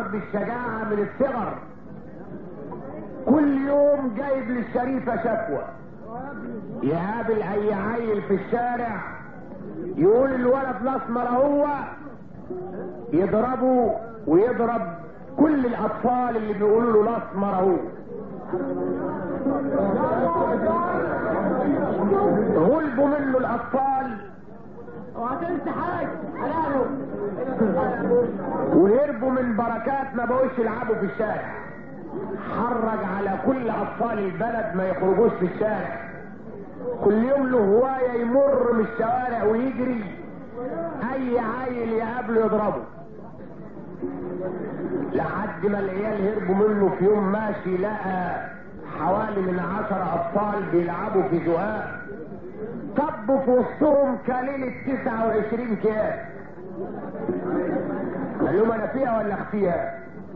بالشجاعة من الصغر كل يوم جايب للشريفة شكوى يقابل اي عيل في الشارع يقول الولد الاسمر هو يضربه ويضرب كل الاطفال اللي بيقولوا له الاسمر اهو غلبوا منه الاطفال وهتنسى حاجة حلاله وهربوا من بركات ما بقوش يلعبوا في الشارع حرج على كل اطفال البلد ما يخرجوش في الشارع كل يوم له هواية يمر من الشوارع ويجري اي عيل يقابله يضربه لحد ما العيال هربوا منه في يوم ماشي لقى حوالي من عشر اطفال بيلعبوا في زهاق طبوا في وسطهم كليلة 29 كياس قال لهم انا فيها ولا اخفيها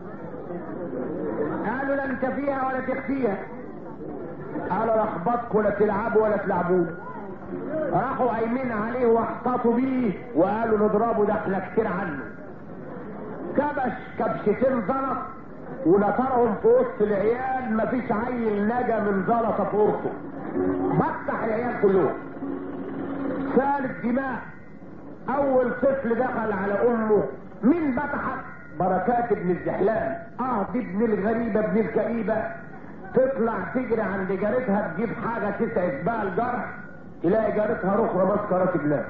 قالوا لا انت فيها ولا تخفيها قالوا لا اخبطكم ولا تلعبوا ولا تلعبوه راحوا قايمين عليه واحتطوا بيه وقالوا نضربه ده احنا كتير عنه كبش كبشتين زلط ونطرهم في وسط العيال مفيش عيل نجا من زلطه في ورثه بطح العيال كلهم ثالث دماء اول طفل دخل على امه مين بطحت بركات ابن الزحلان اه دي ابن الغريبه ابن الكئيبه تطلع تجري عند جارتها تجيب حاجه تسعد بها الجرح تلاقي جارتها رخرة مسكرة ابنها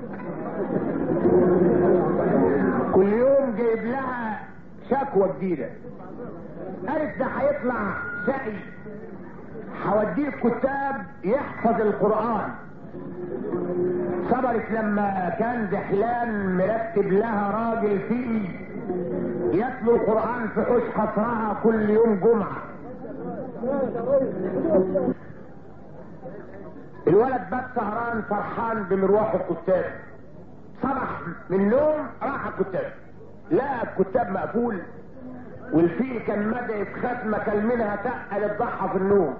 كل يوم جايب لها شكوى جديدة قالت ده هيطلع شقي هوديه الكتاب يحفظ القرآن صبرت لما كان زحلان مرتب لها راجل فيه يتلو القرآن في حوش قصرها كل يوم جمعة الولد بات سهران فرحان بمروح الكتاب صبح من النوم راح الكتاب لقى الكتاب مقفول والفيل كان مدعي ختمة كان منها تقل الضحى في النوم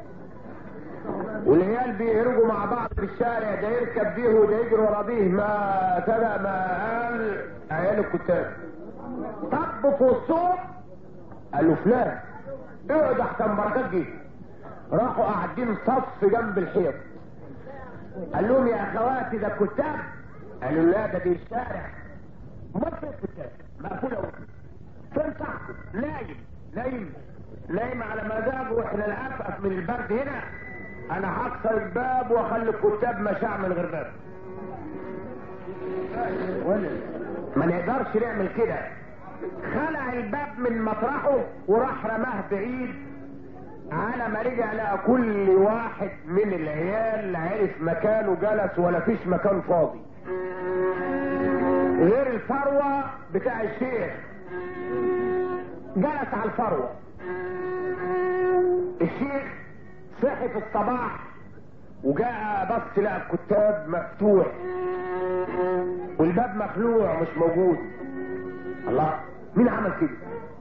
والعيال بيهرجوا مع بعض في الشارع ده يركب بيه وده يجري ورا بيه ما تلا ما قال عيال الكتاب طب في وسطهم قال له فلان اقعد احسن بركات جه راحوا قاعدين صف جنب الحيط قال لهم يا اخواتي ده كتاب قالوا لا ده دي الشارع ما في كتاب مقفوله فين صاحبه نايم نايم نايم على مزاجه واحنا الافقف من البرد هنا انا هكسر الباب واخلي الكتاب مشاع من غير باب ما نقدرش نعمل كده خلع الباب من مطرحه وراح رماه بعيد على ما رجع لقى كل واحد من العيال عرف مكانه جلس ولا فيش مكان فاضي غير الفروة بتاع الشيخ جلس على الفروة الشيخ صحي في الصباح وجاء بص لقى الكتاب مفتوح والباب مخلوع مش موجود الله مين عمل كده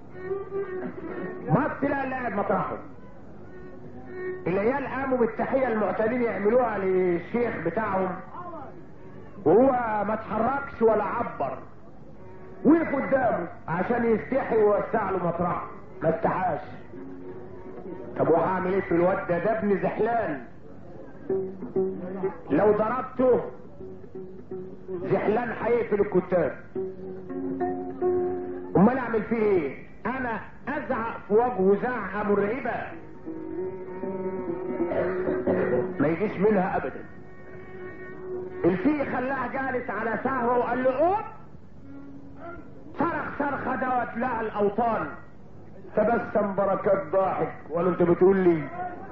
بص لقى اللي قاعد مطرحه العيال قاموا بالتحيه المعتادين يعملوها للشيخ بتاعهم وهو ما اتحركش ولا عبر وقف قدامه عشان يستحي ويوسع له مطرحه ما استحاش طب وهعمل ايه في الواد ده ده ابن زحلان لو ضربته زحلان هيقفل الكتاب امال اعمل فيه ايه انا ازعق في وجهه زعقه مرعبه ما يجيش منها ابدا الفيل خلاه جالس على سهوه وقال له قوم صرخ صرخه دوت لها الاوطان تبسم بركات ضاحك ولا انت بتقول لي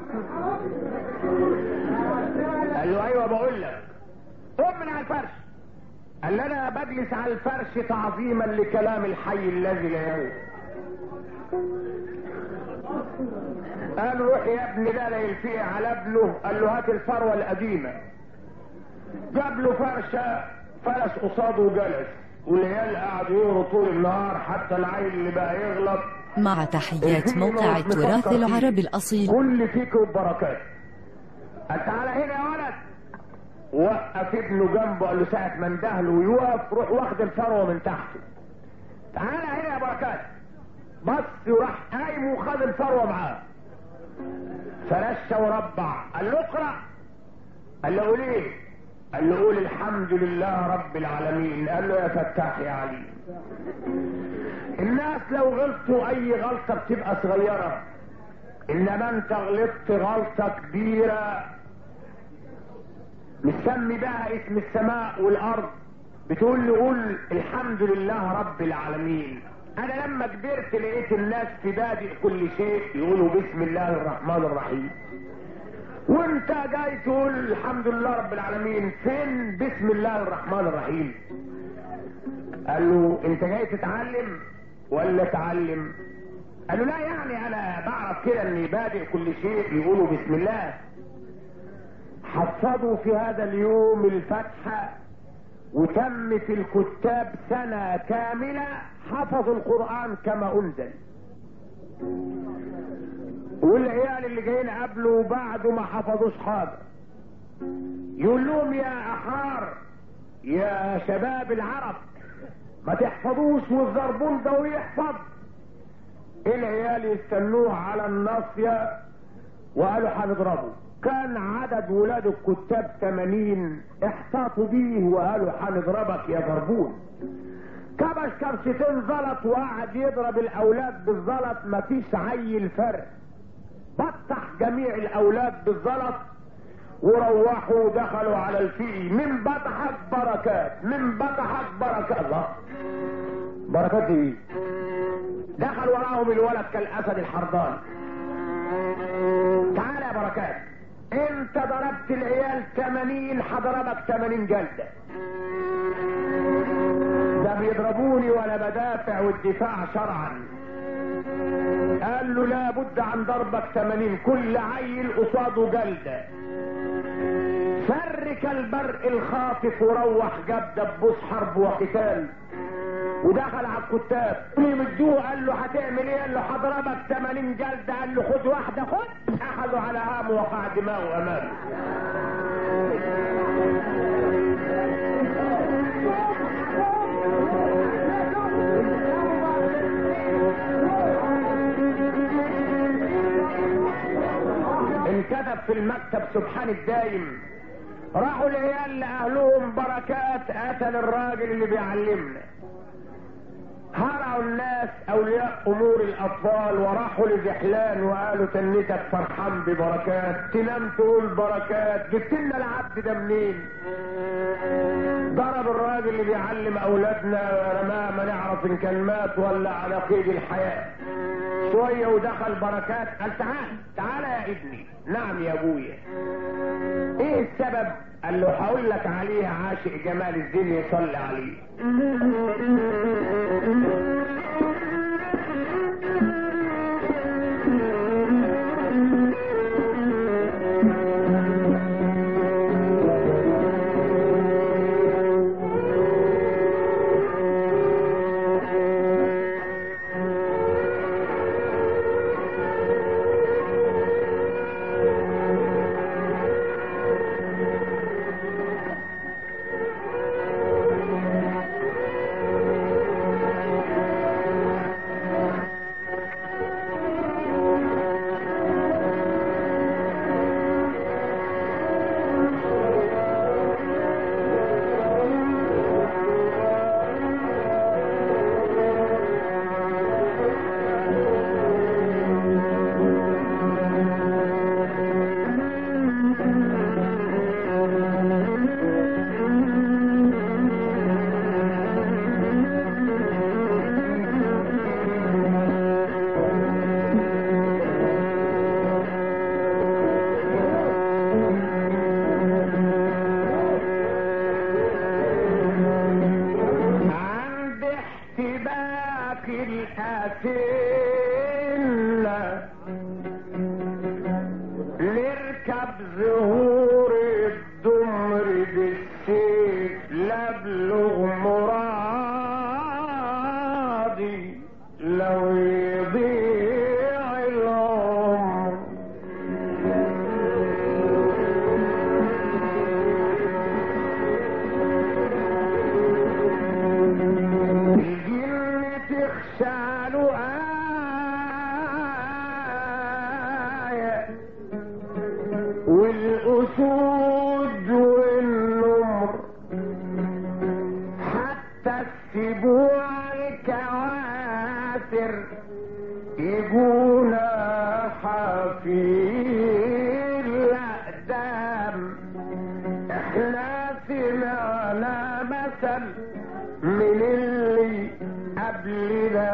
قال له ايوه بقول لك قوم من على الفرش قال لي انا بجلس على الفرش تعظيما لكلام الحي الذي لا يموت قال روح يا ابني ده لا يلفيه على ابنه قال له هات الفروه القديمه جاب له فرشه فلس قصاده وجلس والعيال قعدوا يقروا طول النهار حتى العيل اللي بقى يغلط مع تحيات موقع التراث العربي الأصيل كل فيك وبركات قال تعالى هنا يا ولد وقف ابنه جنبه قال له ساعة ما اندهله ويقف روح واخد الفروة من تحته تعالى هنا يا بركات بص وراح قايم وخد الفروه معاه فرش وربع قال له اقرا قال له قول ايه قال له قول الحمد لله رب العالمين قال له يا فتاح يا عليم الناس لو غلطوا اي غلطه بتبقى صغيره انما انت غلطت غلطه كبيره مسمي بقى اسم السماء والارض بتقول لي قول الحمد لله رب العالمين انا لما كبرت لقيت الناس في بادئ كل شيء يقولوا بسم الله الرحمن الرحيم وانت جاي تقول الحمد لله رب العالمين فين بسم الله الرحمن الرحيم قال له انت جاي تتعلم ولا تعلم قال له لا يعني انا بعرف كده اني بادئ كل شيء يقولوا بسم الله حفظوا في هذا اليوم الفتحة وتم في الكتاب سنة كاملة حفظوا القرآن كما أنزل والعيال اللي جايين قبله وبعده ما حفظوش حاجة يقول لهم يا أحرار يا شباب العرب ما تحفظوش والزربون ده ويحفظ العيال يستنوه على الناصية وقالوا هنضربه كان عدد ولاد الكتاب 80 احتاطوا بيه وقالوا هنضربك يا ضربون كبش كبشتين زلط وقعد يضرب الاولاد بالزلط مفيش عيل فرق بطح جميع الاولاد بالزلط وروحوا دخلوا على الفيل من بطحك بركات من بطحك بركات الله بركات ايه دخل وراهم الولد كالاسد الحرضان تعال يا بركات انت ضربت العيال 80 هضربك 80 جلده ده بيضربوني وانا بدافع والدفاع شرعا قال له لا بد عن ضربك 80 كل عيل قصاده جلده فر كالبرق الخاطف وروح جاب دبوس حرب وقتال ودخل على الكتاب يمدوه قال له هتعمل ايه قال له هضربك 80 جلده قال له خد واحده خد اخذوا على هامه وقع دماغه امامه انكتب في المكتب سبحان الدايم راحوا العيال لاهلهم بركات قتل الراجل اللي بيعلمنا هرعوا الناس اولياء امور الاطفال وراحوا لزحلان وقالوا تنتك فرحان ببركات تنام تقول بركات جبت لنا العبد ده منين ضرب الراجل اللي بيعلم اولادنا رماه ما نعرف ان كان مات ولا على قيد الحياه شويه ودخل بركات قال تعال تعال يا ابني نعم يا ابويا ايه السبب قال له هقول لك عليه عاشق جمال الدين يصلي عليه عند احتباك الأسلة نركب زهور الدمر بالسيف لابلغ مرادي لو يضيع العمر الجن تخشى له سمعنا مثل من اللي قبلنا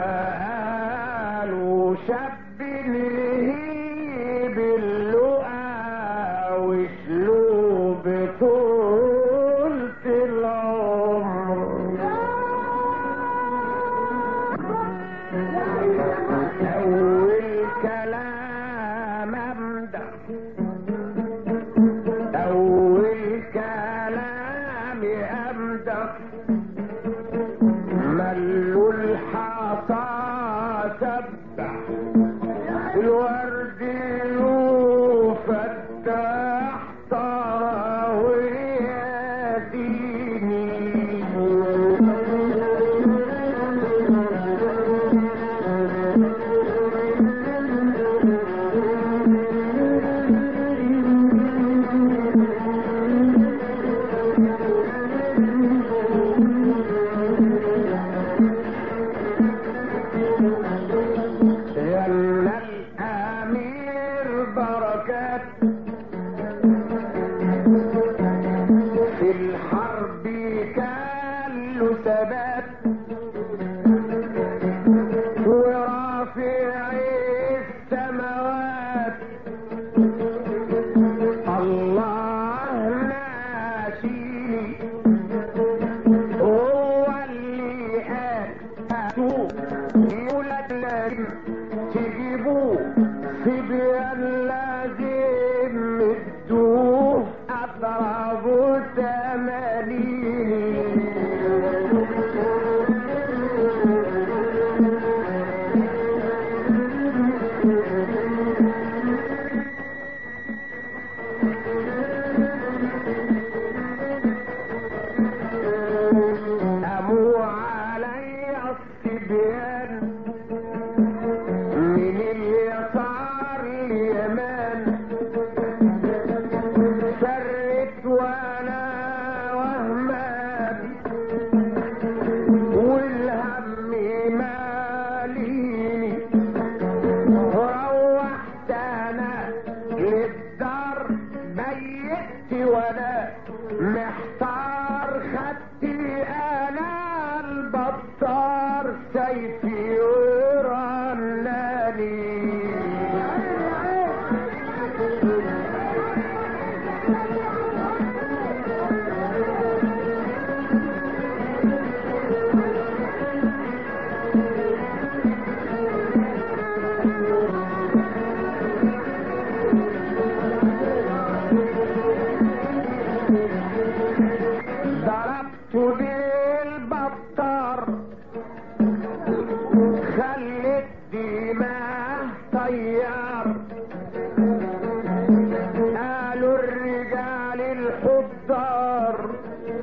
قالوا شاب نهيب اللقا واسلوب طولة العمر أول كلام أمدح أول كلام أمدح ملوا الحصى سبح الورد يفتح يلا الأمير بركات في الحرب كان له ثبات ورافع السماوات الله ناشيني هو اللي قال يولد لازم تجيبوه صبيان لازم ادوه اضربوا تمانين قاموا علي الصبيان من اليسار اليمن سرت وانا وهمان والهم ماليني روحت انا للدار بيت وانا محتار خدتي انا البطار سيفي ورناني ضربت بالبطار خلت دماغ طيار قالوا الرجال الحضار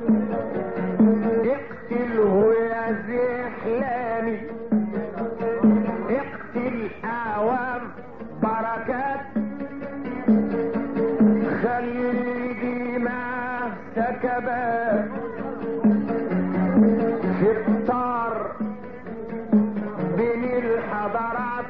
اقتله يا زحلاني اقتل اوام بركات خلي دماغ سكبات في الطار بين الحضارات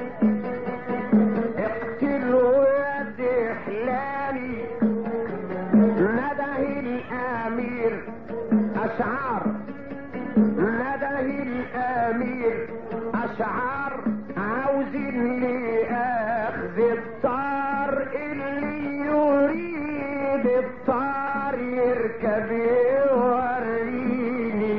اقتلوا يا دحلاني نده الامير اشعار نده الامير اشعار عاوزين لي اخذ الطار اللي يريد الطار يركب يوريني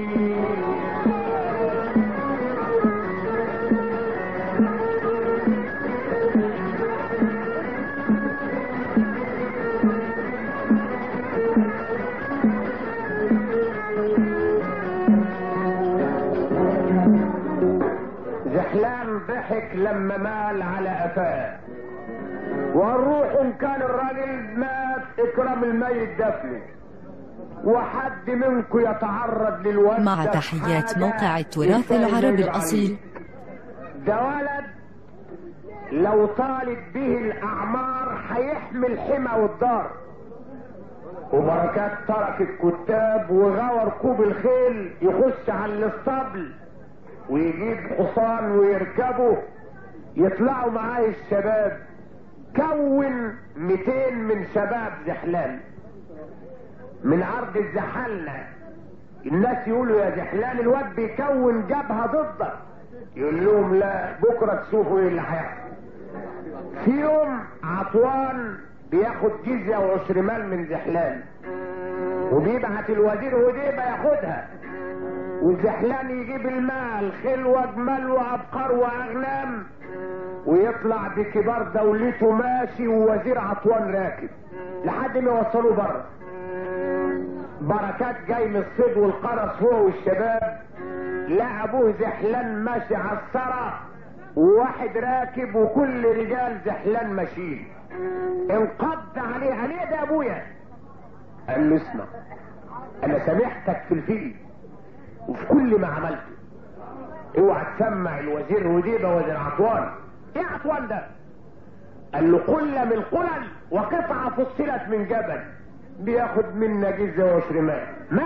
زحلان ضحك لما مال على قفاه والروح ان كان الراجل مات اكرام الميت دفنه وحد منكم يتعرض للوجه مع تحيات موقع التراث العربي الأصيل ده ولد لو طالت به الاعمار هيحمل حمى والدار وبركات ترك الكتاب وغوى ركوب الخيل يخش على الاسطبل ويجيب حصان ويركبه يطلعوا معاه الشباب كون 200 من شباب زحلان من ارض الزحلة الناس يقولوا يا زحلان الواد بيكون جبهة ضدك يقول لهم لا بكرة تشوفوا ايه اللي هيحصل في يوم عطوان بياخد جزية وعشر مال من زحلان وبيبعت الوزير هديبة ياخدها وزحلان يجيب المال خيل وجمال وابقار واغنام ويطلع بكبار دولته ماشي ووزير عطوان راكب لحد ما يوصلوه بره بركات جاي من الصيد والقرص هو والشباب لا ابوه زحلان ماشي على الثرى وواحد راكب وكل رجال زحلان ماشيين انقض عليه عليه ده ابويا قال له اسمع انا سامحتك في الفيل وفي كل ما عملته اوعى تسمع الوزير هديبه وزير عطوان ايه عطوان ده قال له قلة من القلل وقطعة فصلت من جبل بياخد منا جزة وعشر مال من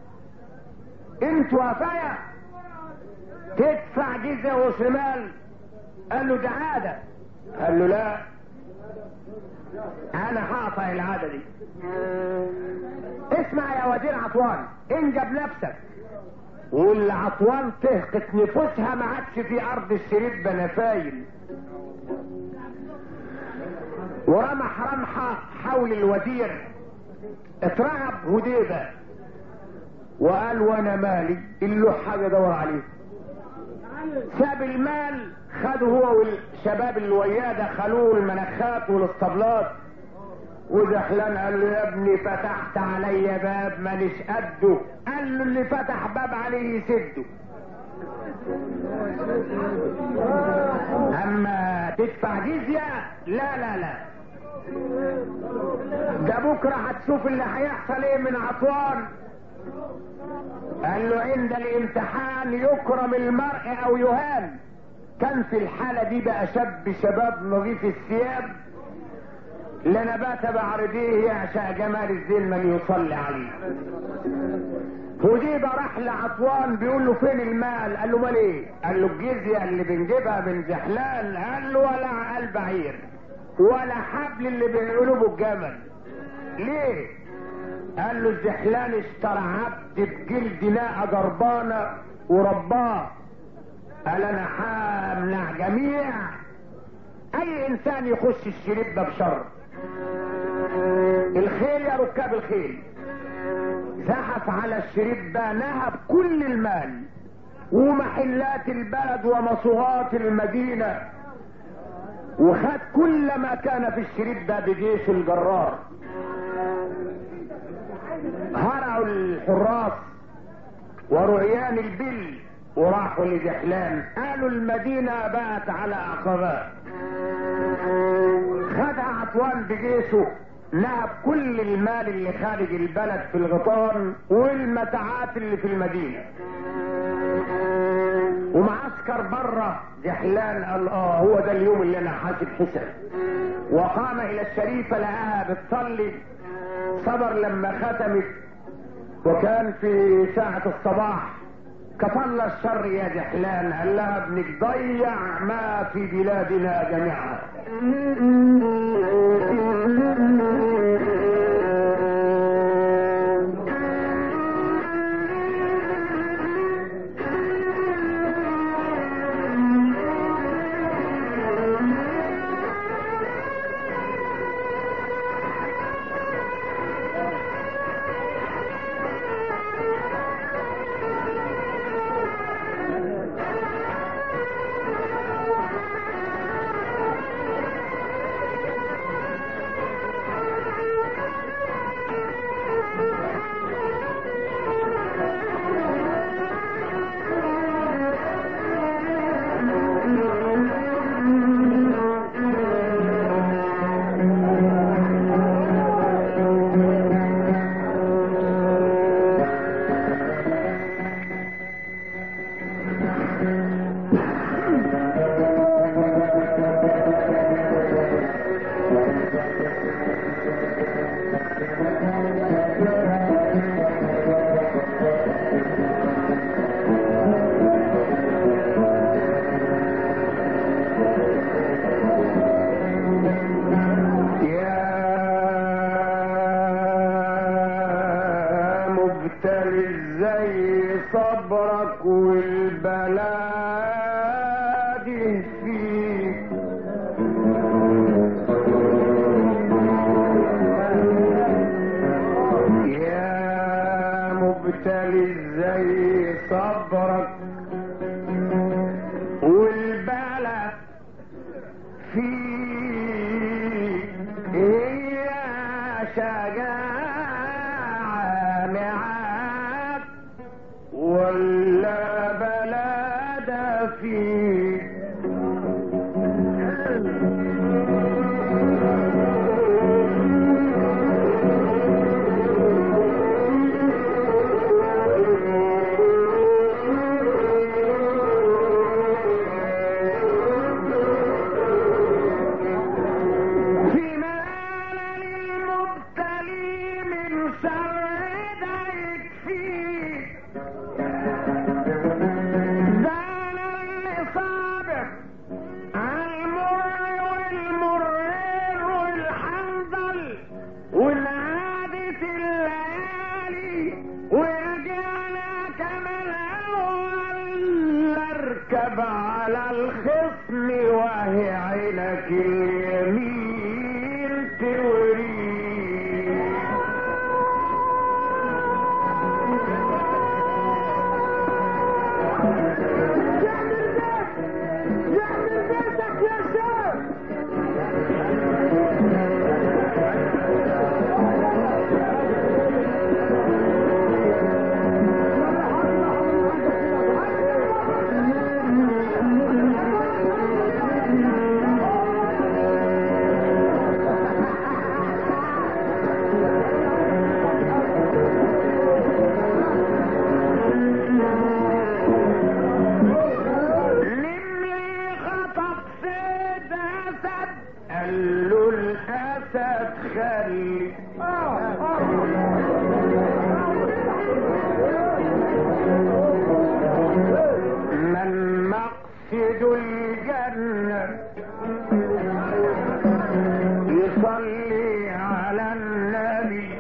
انتوا وفايا تدفع جزة وعشر مال قال له ده عادة قال له لا انا هقطع العادة دي اسمع يا وزير عطوان انجب نفسك واللي عطوان تهقت نفوسها ما عادش في ارض الشريف بنفايل ورمح رمحة حول الوزير اترعب هديبة وقال وانا مالي اللي حاجة دور عليه ساب المال خده هو والشباب اللي وياه دخلوه المنخات والاسطبلات وزحلان قال له يا ابني فتحت علي باب مانيش قده قال له اللي فتح باب عليه يسده اما تدفع جزية لا لا لا ده بكرة هتشوف اللي هيحصل ايه من عطوان قال له عند الامتحان يكرم المرء او يهان كان في الحالة دي بقى شاب شباب نظيف الثياب لنبات بعرضيه يعشى جمال الزين من يصلي عليه هديبة راح لعطوان بيقول له فين المال قال له مال ايه قال له الجزية اللي بنجيبها من زحلان قال له ولا عقل بعير ولا حبل اللي بيقلبه الجمل ليه قال له الزحلان اشترى عبد بجلد ناقة جربانة ورباه قال انا همنع جميع اي انسان يخش الشريف ده بشر الخيل يا ركاب الخيل زحف على الشريف ده نهب كل المال ومحلات البلد ومصوغات المدينة وخد كل ما كان في الشريف ده بجيش الجرار هرعوا الحراس ورعيان البل وراحوا لزحلان قالوا المدينة بقت على عقبات خد عطوان بجيشه نهب كل المال اللي خارج البلد في الغطان والمتاعات اللي في المدينة ومعسكر بره زحلان قال اه هو ده اليوم اللي انا حاسب حساب وقام الى الشريفة لقاها بتصلي صبر لما ختمت وكان في ساعة الصباح كفل الشر يا جحلان قال لها ابنك ضيع ما في بلادنا جميعا مبتلي زي صبرك والبلاد فيك يا مبتلي زي صبرك والبلد فيك هي شجاعة معاك ولا بلد فيك في مال للمبتلي من شر ضيق فيه زال اللي صابر عالمر والمرير والحنظل والعادة الليالي ورجعنا كمان اول اركب على الخصم وهي عينك اليمين توريه لمي خطب سيد اسد قال له الاسد خلي من مقصد الجنة يصلي على النبي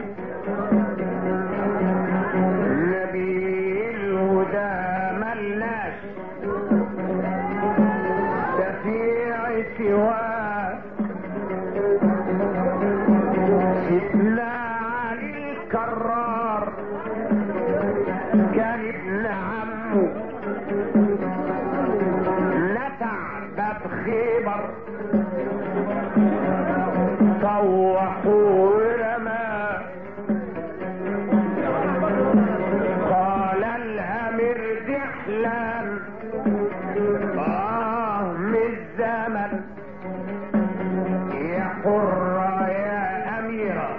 نبي الهدى ملناش شفيع سواه سيدنا علي الكرار كان ابن عمه نتع باب خيبر طوحوا ورماه قال الامير دحلان آه من الزمن يا حرة يا أميرة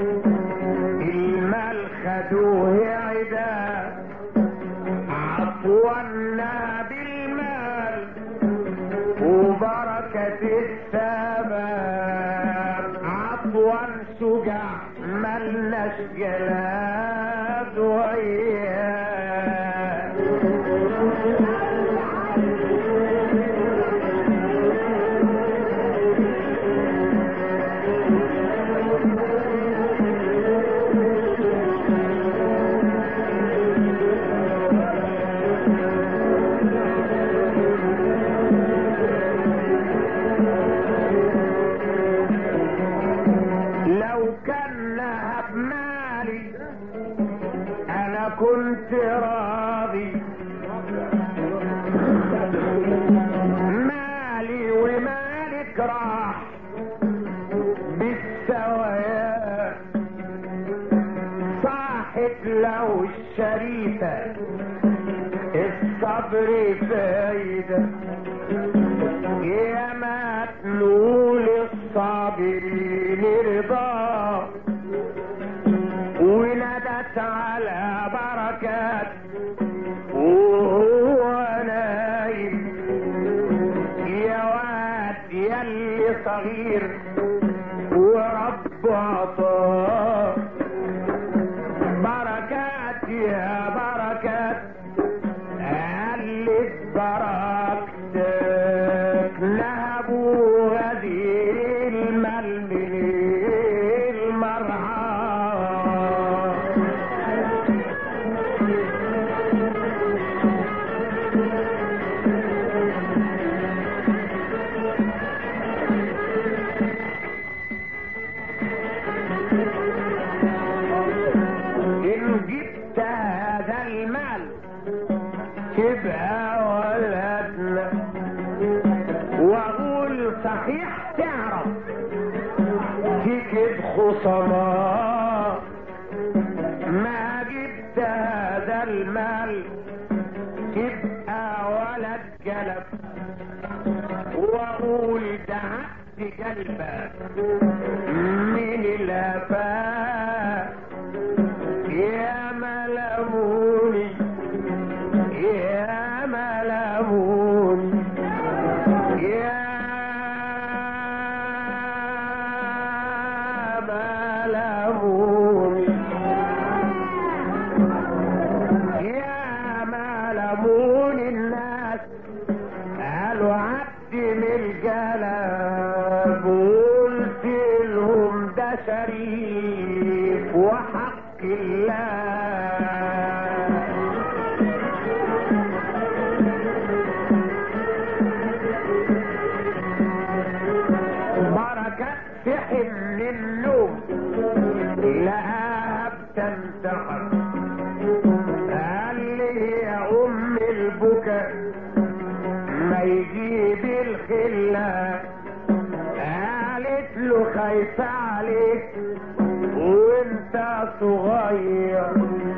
المال خدوه عدا عطونا بالمال وبركة الثمن عطوا شجع ملناش جلاد وياه لو كان لها بمالي انا كنت راضي مالي ومالك راح بالسوايا صاحت لو الشريفة الصبر فايدة يا ما تنول الصابرين رضا وندت على بركات وهو نايم يا واد يلي صغير ورب عطاه بركات يا بركات قلت بركتك نهبوا هذه المال من المرعى طمع ما جبت هذا المال تبقى ولد جلب واقول دعت قلبك من الافاق يا ملموني يا ملموني يا ملموني يا ملمون الناس قالوا عدي من الجلب وقلت لهم ده شريف وحق الله بركة صحي من النوم لقاها بتنتحر قال لي يا ام البكا ما يجيب الخلة قالت له خايفة عليك وانت صغير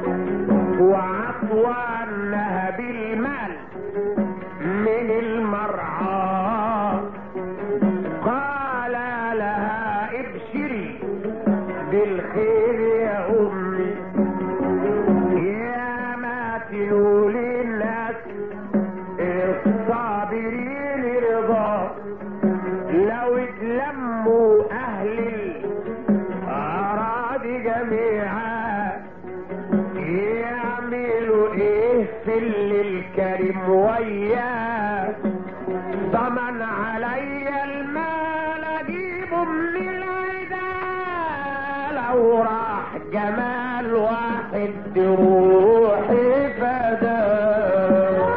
وعطوانها بالمال من المرعى قال لها ابشري بالخير يا امي يا ما تقولي الناس الصابرين رضا لو اتلموا اهل الاراضي جميعا يعملوا ايه في اللي الكريم وياه ضمن علي المال اجيبه من العدا لو راح جمال واحد روحي فداه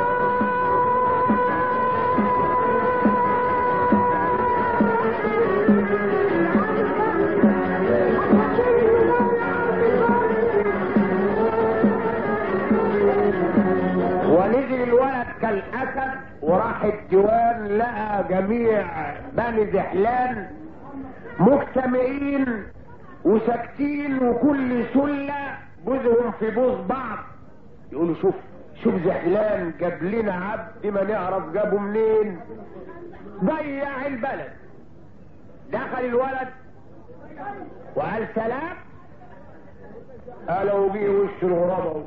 ونزل الولد كالاسد وراح الديوان لقى جميع بني زحلان مجتمعين وساكتين وكل سله بوزهم في بوز بعض يقولوا شوف شوف زحلان جاب لنا عبد ما نعرف جابه منين ضيع البلد دخل الولد وقال سلام قالوا بيه وش الغراب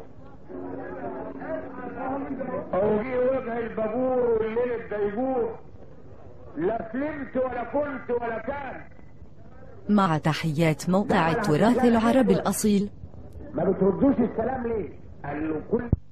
اهو او جه وجه البابور والليل الديجور لا سلمت ولا كنت ولا كان مع تحيات موقع التراث العربي الأصيل ما بتردوش السلام ليه قال له كل